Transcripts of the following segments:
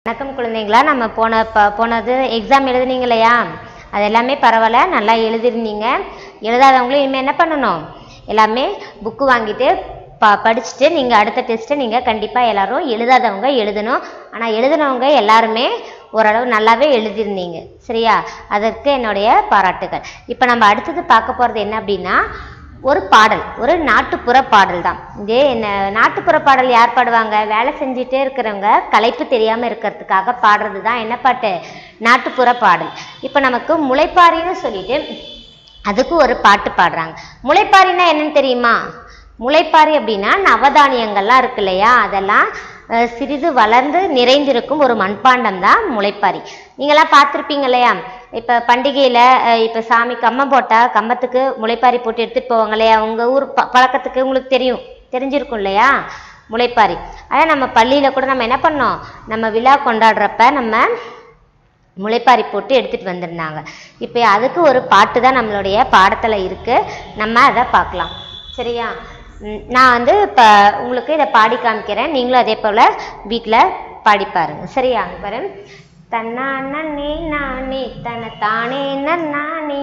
வணக்கம் குழந்தைங்களா நம்ம போன ப போனது எக்ஸாம் எழுதுனீங்க இல்லையா அது எல்லாமே பரவாயில்ல நல்லா எழுதிருந்தீங்க எழுதாதவங்களும் இனிமேல் என்ன பண்ணணும் எல்லாமே புக்கு வாங்கிட்டு ப படிச்சுட்டு நீங்கள் அடுத்த டெஸ்ட்டை நீங்கள் கண்டிப்பாக எல்லாரும் எழுதாதவங்க எழுதணும் ஆனால் எழுதினவங்க எல்லாருமே ஓரளவு நல்லாவே எழுதியிருந்தீங்க சரியா அதற்கு என்னுடைய பாராட்டுகள் இப்போ நம்ம அடுத்தது பார்க்க போகிறது என்ன அப்படின்னா ஒரு பாடல் ஒரு நாட்டுப்புற பாடல் தான் இதே என்ன நாட்டுப்புற பாடல் யார் பாடுவாங்க வேலை செஞ்சுட்டே இருக்கிறவங்க களைப்பு தெரியாமல் இருக்கிறதுக்காக பாடுறது தான் என்ன பாட்டு நாட்டுப்புற பாடல் இப்போ நமக்கு முளைப்பாரின்னு சொல்லிட்டு அதுக்கு ஒரு பாட்டு பாடுறாங்க முளைப்பாரின்னா என்னன்னு தெரியுமா முளைப்பாரி அப்படின்னா நவதானியங்கள்லாம் இருக்கு இல்லையா அதெல்லாம் அஹ், சிறிது வளர்ந்து நிறைந்திருக்கும் ஒரு மண்பாண்டம் தான் முளைப்பாரி நீங்களாம் பார்த்துருப்பீங்க இல்லையா இப்போ பண்டிகையில் இப்போ சாமி கம்பம் போட்டால் கம்பத்துக்கு முளைப்பாரி போட்டு எடுத்துகிட்டு போவாங்க இல்லையா உங்கள் ஊர் ப பழக்கத்துக்கு உங்களுக்கு தெரியும் தெரிஞ்சிருக்கும் இல்லையா முளைப்பாரி அதான் நம்ம பள்ளியில் கூட நம்ம என்ன பண்ணோம் நம்ம விழா கொண்டாடுறப்ப நம்ம முளைப்பாரி போட்டு எடுத்துகிட்டு வந்திருந்தாங்க இப்போ அதுக்கு ஒரு பாட்டு தான் நம்மளுடைய பாடத்தில் இருக்குது நம்ம அதை பார்க்கலாம் சரியா ம், நான் வந்து இப்போ உங்களுக்கு இதை பாடி காமிக்கிறேன் நீங்களும் அதே போல் வீட்டில் பாடி பாருங்க சரியா அங்க பாரு தன்னானே நானே தன தானே நானே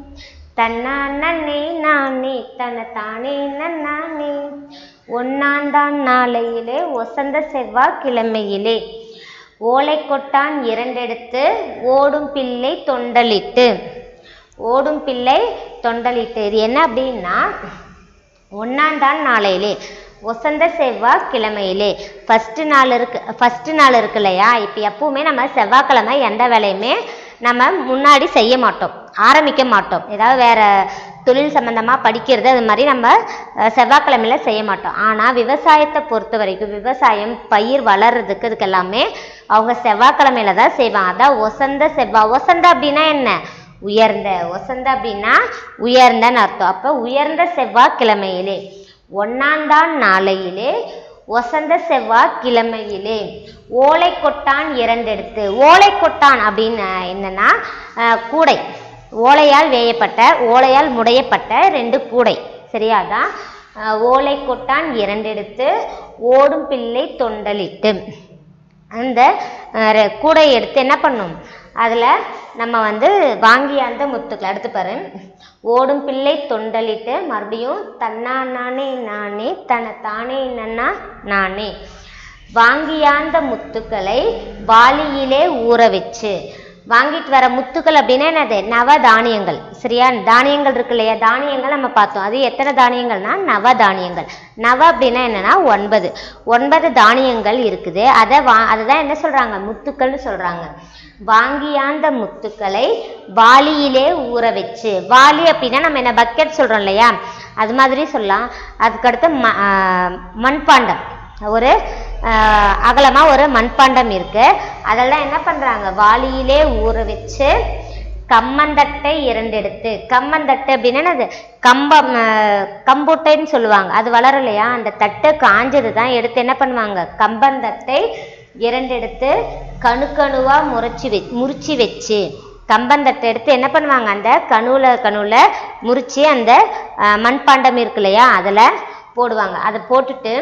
தன்னானே நானே தன தானே நானே ஒன்னாந்தான் நாளையிலே ஒசந்த செவ்வாய் கிழமையிலே ஓலை கொட்டான் இரண்டெடுத்து ஓடும் பிள்ளை தொண்டலிட்டு ஓடும் பிள்ளை தொண்டலிட்டு இது என்ன அப்படின்னா ஒன்னாந்தான் நாளையிலே ஒசந்த செவ்வாய் கிழமையிலே ஃபஸ்ட்டு நாள் இருக்கு ஃபஸ்ட்டு நாள் இருக்கு இல்லையா இப்போ எப்பவுமே நம்ம செவ்வாய்க்கிழமை எந்த வேலையுமே நம்ம முன்னாடி செய்ய மாட்டோம் ஆரம்பிக்க மாட்டோம் ஏதாவது வேற தொழில் சம்பந்தமாக படிக்கிறது அது மாதிரி நம்ம அஹ், செவ்வாய்க்கிழமையில செய்ய மாட்டோம் ஆனால் விவசாயத்தை பொறுத்த வரைக்கும் விவசாயம் பயிர் வளர்றதுக்கு இதுக்கு எல்லாமே அவங்க செவ்வாய்க்கிழமையில தான் செய்வாங்க அதான் ஒசந்த செவ்வாய் ஒசந்த அப்படின்னா என்ன உயர்ந்த ஒசந்த அப்படின்னா உயர்ந்தன்னு அர்த்தம் அப்போ உயர்ந்த செவ்வாய்க்கிழமையிலே ஒன்னாந்தான் நாளையிலே ஒசந்த செவ்வாய் கிழமையிலே ஓலை கொட்டான் இரண்டெடுத்து ஓலை கொட்டான் அப்படின்னு என்னன்னா அஹ், கூடை ஓலையால் வேயப்பட்ட ஓலையால் முடையப்பட்ட ரெண்டு கூடை சரியாதான் அஹ், ஓலை கொட்டான் இரண்டெடுத்து ஓடும் பிள்ளை தொண்டலிட்டு அந்த அஹ், ரெ- கூடையை எடுத்து என்ன பண்ணும் அதில் நம்ம வந்து வாங்கிய அந்த முத்துக்கள் அடுத்து பாரு ஓடும் பிள்ளை தொண்டலிட்டு மறுபடியும் தன்னா நானே நானே தன தானே நன்னா நானே வாங்கியாந்த முத்துக்களை வாளியிலே ஊற வச்சு வாங்கிட்டு வர முத்துக்கள் அப்படின்னா என்னது நவ தானியங்கள் சரியா தானியங்கள் இருக்கு இல்லையா தானியங்கள் நம்ம பார்த்தோம் அது எத்தனை தானியங்கள்னா நவ தானியங்கள் நவ அப்படின்னா என்னன்னா ஒன்பது ஒன்பது தானியங்கள் இருக்குது அதை வா அதை தான் என்ன சொல்றாங்க முத்துக்கள்னு சொல்றாங்க வாங்கியாந்த முத்துக்களை வாளியிலே ஊற வச்சு வாளி அப்படின்னா நம்ம என்ன பக்கெட் சொல்றோம் இல்லையா அது மாதிரி சொல்லலாம் அதுக்கடுத்து ம ஆஹ் மண்பாண்டம் ஒரு ஆஹ் அகலமா ஒரு மண்பாண்டம் இருக்கு அதெல்லாம் என்ன பண்றாங்க வாளியிலே ஊற வச்சு கம்மந்தட்டை இரண்டெடுத்து கம்மந்தட்டை அப்படின்னா என்னது கம்பம் ஆஹ் கம்புட்டைன்னு சொல்லுவாங்க அது வளரும் இல்லையா அந்த தட்டை காஞ்சது தான் எடுத்து என்ன பண்ணுவாங்க கம்பந்தட்டை இரண்டெடுத்து கணுக்கணுவா முறைச்சி வெ முறிச்சு வச்சு கம்பந்தட்டை எடுத்து என்ன பண்ணுவாங்க அந்த கணுவில் கணுவில் முறிச்சு அந்த ஆஹ் மண்பாண்டம் இருக்கு இல்லையா அதில் போடுவாங்க அதை போட்டுட்டு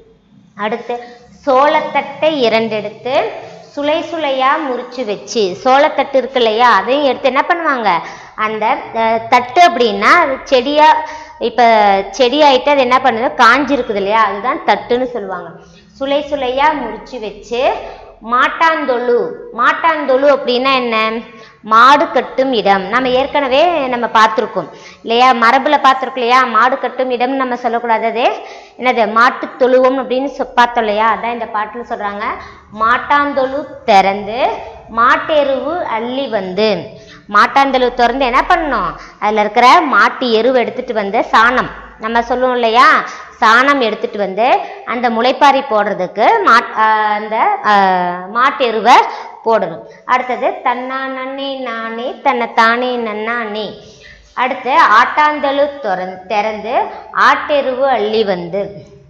அடுத்து சோளத்தட்டை இரண்டெடுத்து சுளை சுளையா முறிச்சு வச்சு சோளத்தட்டு இருக்கு இல்லையா அதையும் எடுத்து என்ன பண்ணுவாங்க அந்த அஹ், தட்டு அப்படின்னா அது செடியா இப்ப செடி ஆயிட்டு அது என்ன பண்ணுது காஞ்சிருக்குது இல்லையா அதுதான் தட்டுன்னு சொல்லுவாங்க சுளை சுளையா முறிச்சு வச்சு மாட்டாந்தொழு மாட்டாந்தொழு அப்படின்னா என்ன மாடு கட்டும் இடம் நம்ம ஏற்கனவே நம்ம பார்த்துருக்கோம் இல்லையா மரபுல பார்த்துருக்கோம் இல்லையா மாடு கட்டும் இடம் நம்ம சொல்லக்கூடாது அது என்னது மாட்டு தொழுவம் அப்படின்னு சொ பார்த்தோம் இல்லையா அதான் இந்த பாட்டுல சொல்றாங்க மாட்டாந்தொழு திறந்து மாட்டெருவு அள்ளி வந்து மாட்டாந்தொழு திறந்து என்ன பண்ணணும் அதுல இருக்கிற மாட்டு எருவு எடுத்துட்டு வந்து சாணம் நம்ம சொல்லுவோம் இல்லையா சாணம் எடுத்துட்டு வந்து அந்த முளைப்பாரி போடுறதுக்கு மாட் ஆஹ் அந்த ஆஹ் மாட்டு எருவை போடணும் அடுத்தது தன்னா நன்னே நானே தன்னை தானே நன்னானே அடுத்து ஆட்டாந்தழு திறந் திறந்து ஆட்டெருவு அள்ளி வந்து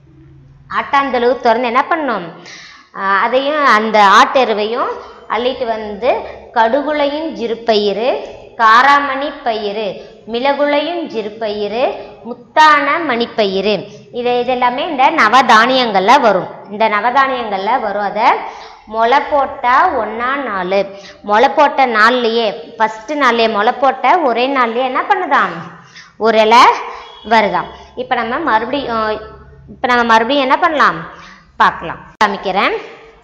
ஆட்டாந்தழுவு திறந்து என்ன பண்ணோம் ஆஹ் அதையும் அந்த ஆட்டெருவையும் அள்ளிட்டு வந்து கடுகுலையும் ஜிருப்பயிறு காராமணி பயிறு மிளகுலையும் ஜிருப்பயிறு முத்தான மணிப்பயிறு இது இதெல்லாமே இந்த நவதானியங்கள்ல வரும் இந்த நவதானியங்கள்ல வரும் அதை முளை போட்டா ஒன்றா நாள் முளை போட்ட நாள்லையே ஃபஸ்ட்டு நாள்லையே முளை போட்ட ஒரே நாள்லையே என்ன பண்ணுதாம் ஒரு இலை வருதாம் இப்போ நம்ம மறுபடியும் இப்போ நம்ம மறுபடியும் என்ன பண்ணலாம் பார்க்கலாம் காமிக்கிறேன்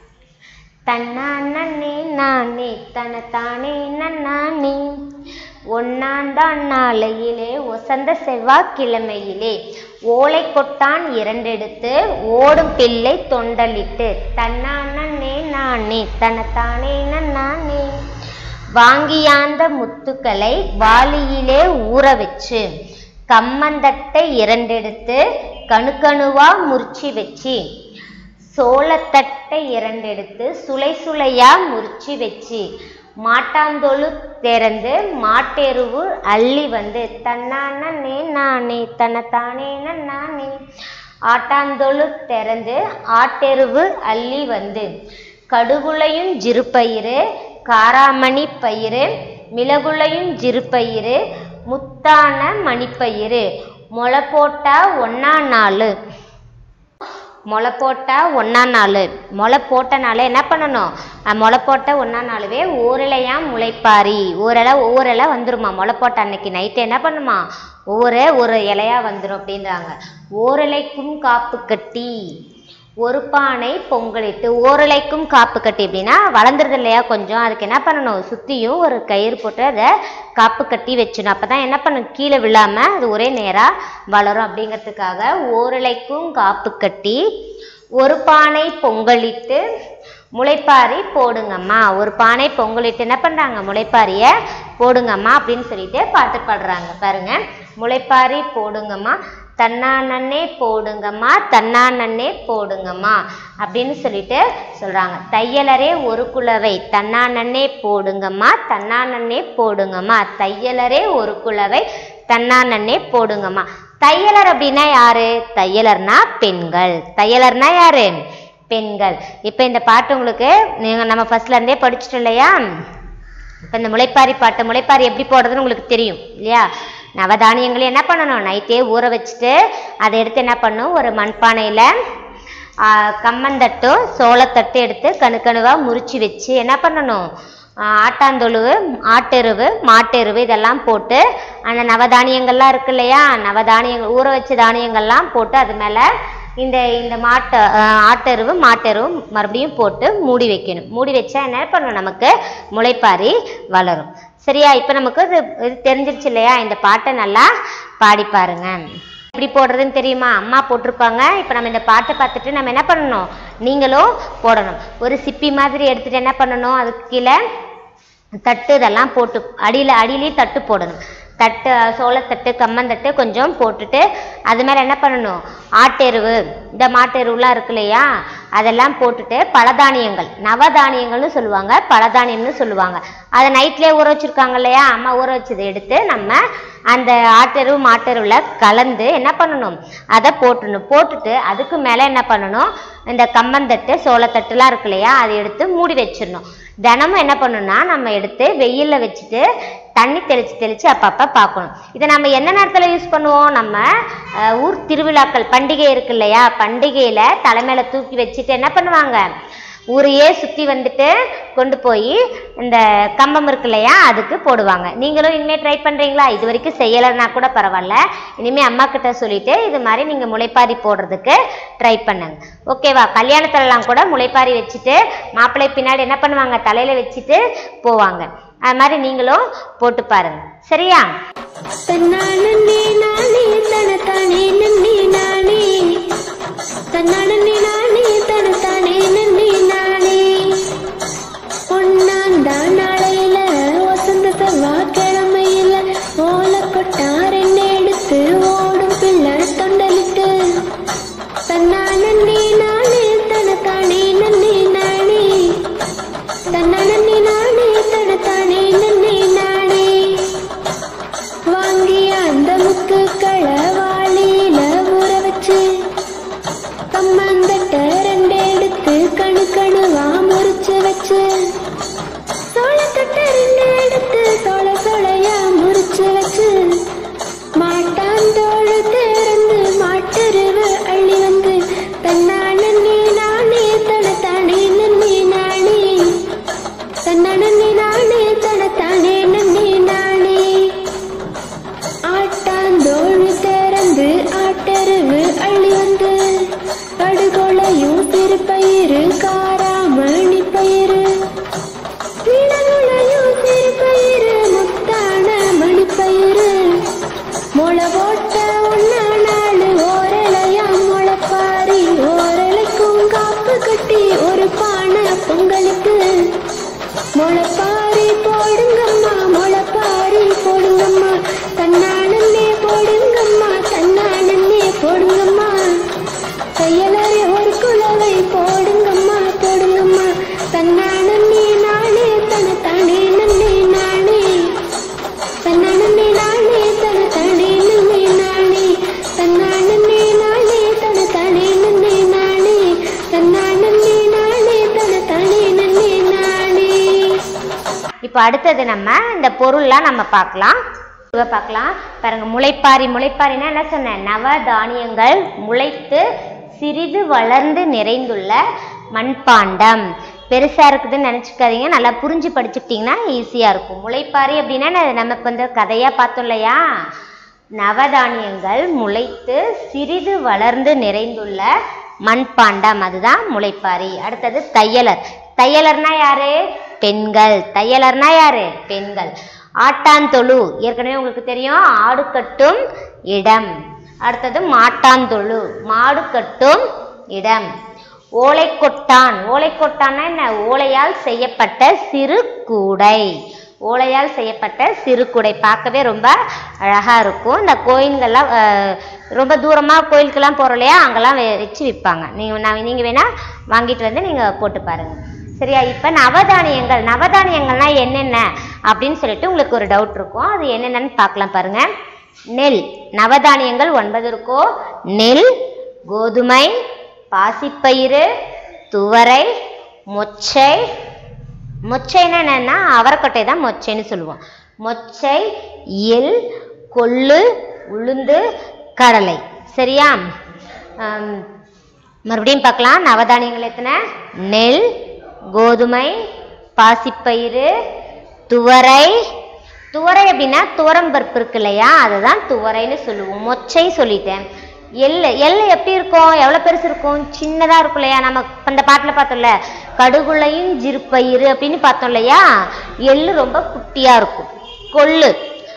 தன்னானே நானே தனத்தானே நன்னானே ஒன்னாண்டான் நாளையிலே ஒசந்த செவ்வாய்க்கிழமையிலே ஓலை கொட்டான் இரண்டெடுத்து ஓடும் பிள்ளை தொண்டலிட்டு தன்னானே நானே தனத்தானே நன்னானே வாங்கியாந்த முத்துக்களை வாளியிலே ஊற வச்சு கம்மந்தட்டை இரண்டெடுத்து கணுக்கணுவா முறிச்சி வச்சு சோளத்தட்டை இரண்டெடுத்து சுளை சுளையா முறிச்சு வச்சு மாட்டாந்தொழு திறந்து மாட்டெருவு அள்ளி வந்து தன்னானே நானே தனத்தானே நானே ஆட்டாந்தொழு திறந்து ஆட்டெருவு அள்ளி வந்து கடுகுலையும் ஜிருப்பயிறு காராமணி பயிறு மிளகுலையும் ஜிருப்பயிறு முத்தான மணிப்பயிறு முளை போட்டா ஒன்னா நாள் முளை போட்டால் ஒன்றா நாள் முளை போட்டனால என்ன பண்ணணும் அஹ் முளை போட்ட ஒன்றா நாளுவே ஓரிலையாம் முளைப்பாரி ஓரிலை ஒவ்வொரு இலை வந்துருமா முளை போட்ட அன்னைக்கு நைட்டு என்ன பண்ணுமா ஒவ்வொரு ஒரு இலையா வந்துடும் அப்படின்றாங்க ஓரிலைக்கும் காப்பு கட்டி ஒரு பானை பொங்கலிட்டு ஓரலைக்கும் காப்பு கட்டி அப்படின்னா வளர்ந்துருது இல்லையா கொஞ்சம் அதுக்கு என்ன பண்ணணும் சுற்றியும் ஒரு கயிறு போட்டு அதை காப்பு கட்டி வச்சிடணும் அப்போ தான் என்ன பண்ணும் கீழே விழாமல் அது ஒரே நேராக வளரும் அப்படிங்கிறதுக்காக ஓரலைக்கும் காப்பு கட்டி ஒரு பானை பொங்கலிட்டு முளைப்பாரி போடுங்கம்மா ஒரு பானை பொங்கலிட்டு என்ன பண்ணுறாங்க முளைப்பாரியை போடுங்கம்மா அப்படின்னு சொல்லிட்டு பாட்டு பாடுறாங்க பாருங்க முளைப்பாரி போடுங்கம்மா தன்னானே போடுங்கம்மா தன்னானே போடுங்கம்மா அப்படின்னு சொல்லிட்டு சொல்றாங்க தையலரே ஒரு குலவை தன்னானே போடுங்கம்மா தன்னானே போடுங்கம்மா தையலரே ஒரு குலவை தன்னானே போடுங்கம்மா தையலர் அப்படின்னா யாரு தையலர்னா பெண்கள் தையலர்னா யாரு பெண்கள் இப்போ இந்த பாட்டு உங்களுக்கு நீங்க நம்ம ஃபர்ஸ்ட்ல இருந்தே படிச்சுட்டோம் இல்லையா இப்போ இந்த முளைப்பாரி பாட்டு முளைப்பாரி எப்படி போடுறதுன்னு உங்களுக்கு தெரியும் இல்லையா நவதானியங்களை என்ன பண்ணணும் நைட்டே ஊற வச்சுட்டு அதை எடுத்து என்ன பண்ணணும் ஒரு மண்பானையில் கம்மந்தட்டும் சோளத்தட்டு எடுத்து கணுக்கணுவாக முறிச்சு வச்சு என்ன பண்ணணும் ஆ, ஆட்டாந்தொழுவு ஆட்டெருவு மாட்டெருவு இதெல்லாம் போட்டு அந்த நவதானியங்கள்லாம் இருக்கு இல்லையா நவதானியங்கள் ஊற வச்ச தானியங்கள்லாம் போட்டு அது மேலே இந்த இந்த மாட்டை ஆ, ஆட்டெருவு மாட்டெருவு மறுபடியும் போட்டு மூடி வைக்கணும் மூடி வச்சா என்ன பண்ணணும் நமக்கு முளைப்பாரி வளரும் சரியா இப்போ நமக்கு இது இது தெரிஞ்சிருச்சு இல்லையா இந்த பாட்டை நல்லா பாடி பாருங்க எப்படி போடுறதுன்னு தெரியுமா அம்மா போட்டிருப்பாங்க இப்போ நம்ம இந்த பாட்டை பார்த்துட்டு நம்ம என்ன பண்ணணும் நீங்களும் போடணும் ஒரு சிப்பி மாதிரி எடுத்துட்டு என்ன பண்ணணும் அதுக்கு கீழே தட்டு இதெல்லாம் போட்டு அடியில் அடியிலேயே தட்டு போடணும் தட்டு சோளத்தட்டு கம்மந்தட்டு கொஞ்சம் போட்டுட்டு அது மேலே என்ன பண்ணணும் ஆட்டெருவு இந்த மாட்டெருவுலாம் இருக்கு இல்லையா அதெல்லாம் போட்டுட்டு பலதானியங்கள் நவதானியங்கள்னு சொல்லுவாங்க பலதானியம்னு சொல்லுவாங்க அதை நைட்லேயே ஊற வச்சுருக்காங்க இல்லையா அம்மா ஊற வச்சதை எடுத்து நம்ம அந்த ஆட்டெருவு மாட்டெருவில் கலந்து என்ன பண்ணணும் அதை போட்டுடணும் போட்டுட்டு அதுக்கு மேலே என்ன பண்ணணும் இந்த கம்மந்தட்டு சோளத்தட்டுலாம் இருக்கு இல்லையா அதை எடுத்து மூடி வச்சிடணும் தினமும் என்ன பண்ணணும்னா நம்ம எடுத்து வெயிலில் வச்சுட்டு தண்ணி தெளித்து தெளித்து அப்பப்போ பார்க்கணும் இதை நம்ம என்ன நேரத்தில் யூஸ் பண்ணுவோம் நம்ம அஹ், ஊர் திருவிழாக்கள் பண்டிகை இருக்கு இல்லையா பண்டிகையில் தலைமையில தூக்கி வச்சுட்டு என்ன பண்ணுவாங்க ஊரையே சுற்றி வந்துட்டு கொண்டு போய் இந்த கம்பம் இருக்கு இல்லையா அதுக்கு போடுவாங்க நீங்களும் இனிமேல் ட்ரை பண்ணுறீங்களா இது வரைக்கும் செய்யலைன்னா கூட பரவாயில்ல இனிமேல் அம்மா கிட்ட சொல்லிட்டு இது மாதிரி நீங்கள் முளைப்பாரி போடுறதுக்கு ட்ரை பண்ணுங்க ஓகேவா கல்யாணத்துலலாம் கூட முளைப்பாரி வச்சுட்டு மாப்பிள்ளை பின்னாடி என்ன பண்ணுவாங்க தலையில் வச்சுட்டு போவாங்க அது மாதிரி நீங்களும் போட்டு பாருங்க சரியா தன்னானே நானே தனத்தானே நன்னே நானே தன்னானே நானே தனத்தானே நன்னே நானே ஒன்னாந்தா நாளையில வசந்த செவ்வாய்க்கிழமையில ஓல கொட்டாரெண்ண எடுத்து ஓடும் பிள்ளை தொண்டலிட்டு தன்னானே நானே தனத்தானே நன்னே நானே தன்னானே நானே தனத்தானே நன்னே நானே வாங்கிய அந்த முத்துக்கள் இப்போ அடுத்தது நம்ம இந்த பொருள்லாம் நம்ம பார்க்கலாம் இவ பார்க்கலாம் பாருங்க முளைப்பாரி முளைப்பாரின்னா என்ன சொன்னேன் நவ தானியங்கள் முளைத்து சிறிது வளர்ந்து நிறைந்துள்ள மண்பாண்டம் பெருசா இருக்குதுன்னு நினச்சிக்காதீங்க நல்லா புரிஞ்சு படிச்சுக்கிட்டிங்கன்னா ஈஸியாக இருக்கும் முளைப்பாரி அப்படின்னா ந- நம்ம இப்போ இந்த கதையாக பார்த்தோம் இல்லையா நவதானியங்கள் முளைத்து சிறிது வளர்ந்து நிறைந்துள்ள மண்பாண்டம் அதுதான் முளைப்பாரி அடுத்தது தையலர் தையலர்னா யாரு பெண்கள் தையலர்னா யாரு பெண்கள் ஆட்டாந்தொழு ஏற்கனவே உங்களுக்கு தெரியும் ஆடு கட்டும் இடம் அடுத்தது மாட்டாந்தொழு மாடு கட்டும் இடம் ஓலைக்கொட்டான் ஓலைக்கொட்டான்னா என்ன ஓலையால் செய்யப்பட்ட சிறு கூடை ஓலையால் செய்யப்பட்ட சிறு கூடை பார்க்கவே ரொம்ப அழகாக இருக்கும் இந்த கோயில்கள்லாம் அஹ், ரொம்ப தூரமாக கோயிலுக்கெல்லாம் போகிறோம் இல்லையா அங்கெல்லாம் வெ- வச்சு விற்பாங்க நீங்கள் நான் நீங்கள் வேணால் வாங்கிட்டு வந்து நீங்கள் போட்டு பாருங்கள் சரியா இப்போ நவதானியங்கள் நவதானியங்கள்னா என்னென்ன அப்படின்னு சொல்லிட்டு உங்களுக்கு ஒரு டவுட் இருக்கும் அது என்னென்னன்னு பார்க்கலாம் பாருங்க நெல் நவதானியங்கள் ஒன்பது இருக்கும் நெல் கோதுமை பாசிப்பயிறு துவரை மொச்சை மொச்சைன்னா என்னன்னா அவரைக்கொட்டை தான் மொச்சைன்னு சொல்லுவோம் மொச்சை எள் கொள்ளு உளுந்து கடலை சரியா ஆம், மறுபடியும் பார்க்கலாம் நவதானியங்கள் எத்தனை நெல் கோதுமை பாசிப்பயிறு துவரை துவரை அப்படின்னா துவரம்பருப்பு இருக்கு இல்லையா அதுதான் துவரைன்னு சொல்லுவோம் மொச்சை சொல்லிட்டேன் எள்ளு எள்ளு எப்படி இருக்கும் எவ்வளோ பெருசு இருக்கும் சின்னதாக இருக்கும் இல்லையா நம்ம இப்ப இந்த பாட்டில் பார்த்தோம்ல கடுகுளையும் ஜிருப்பயிறு அப்படின்னு பார்த்தோம் இல்லையா எள்ளு ரொம்ப குட்டியாக இருக்கும் கொள்ளு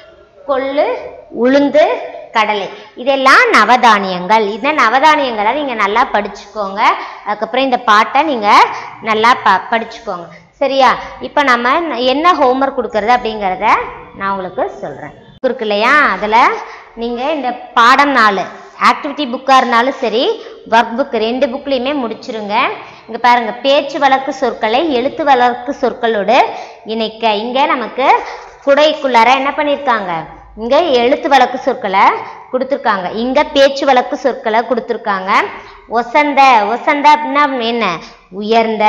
கொள்ளு உளுந்து கடலை இதெல்லாம் நவதானியங்கள் இந்த நவதானியங்களை நீங்கள் நல்லா படிச்சுக்கோங்க அதுக்கப்புறம் இந்த பாட்டை நீங்கள் நல்லா ப படிச்சுக்கோங்க சரியா இப்போ நம்ம என்ன ஹோம்ஒர்க் கொடுக்கறது அப்படிங்கிறத நான் உங்களுக்கு சொல்கிறேன் இருக்கு இல்லையா அதில் நீங்கள் இந்த பாடம் நாலு ஆக்டிவிட்டி புக்காக இருந்தாலும் சரி ஒர்க் புக் ரெண்டு புக்லேயுமே முடிச்சிருங்க இங்கே பாருங்கள் பேச்சு வழக்கு சொற்களை எழுத்து வழக்கு சொற்களோடு இணைக்க இங்கே நமக்கு குடைக்குள்ளார என்ன பண்ணியிருக்காங்க இங்கே எழுத்து வழக்கு சொற்களை கொடுத்துருக்காங்க இங்கே பேச்சு வழக்கு சொற்களை கொடுத்துருக்காங்க ஒசந்த ஒசந்த அப்படின்னா என்ன உயர்ந்த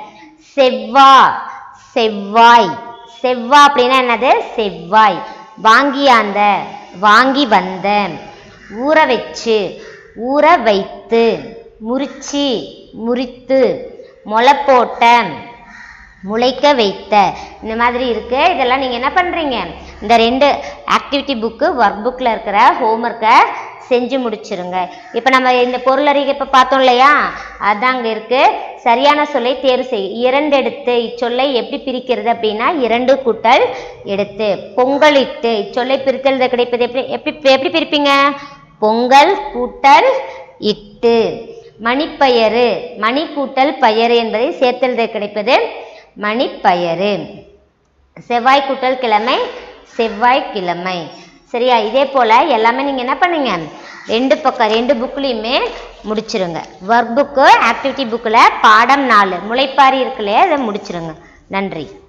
செவ்வா செவ்வாய் செவ்வா அப்படின்னா என்னது செவ்வாய் வாங்கியாந்த வாங்கி வந்த ஊற வச்சு ஊற வைத்து முறிச்சி முறித்து முளை போட்ட முளைக்க வைத்த இந்த மாதிரி இருக்கு இதெல்லாம் நீங்கள் என்ன பண்ணுறீங்க இந்த ரெண்டு ஆக்டிவிட்டி புக்கு ஒர்க் புக்கில் இருக்கிற ஹோம்ஒர்க்கை செஞ்சு முடிச்சிருங்க இப்போ நம்ம இந்த பொருளறிக்கை இப்போ பார்த்தோம் இல்லையா அதான் அங்கே இருக்கு சரியான சொல்லை தேர்வு செய் இரண்டு எடுத்து இச்சொல்லை எப்படி பிரிக்கிறது அப்படின்னா இரண்டு கூட்டல் எடுத்து பொங்கலிட்டு இச்சொல்லை பிரித்தெழுத கிடைப்பது எப்படி எப்படி எப்படி பிரிப்பீங்க பொங்கல் கூட்டல் இட்டு மணிப்பயறு மணி கூட்டல் பயறு என்பதை சேர்த்தெழுத கிடைப்பது மணிப்பயறு செவ்வாய் கூட்டல் கிழமை செவ்வாய்க்கிழமை சரியா இதே போல் எல்லாமே நீங்கள் என்ன பண்ணுங்க ரெண்டு பக்கம் ரெண்டு புக்லேயுமே முடிச்சிருங்க ஒர்க் புக்கு ஆக்டிவிட்டி புக்கில் பாடம் நாலு முளைப்பாரி இருக்குல்லையா அதை முடிச்சிருங்க நன்றி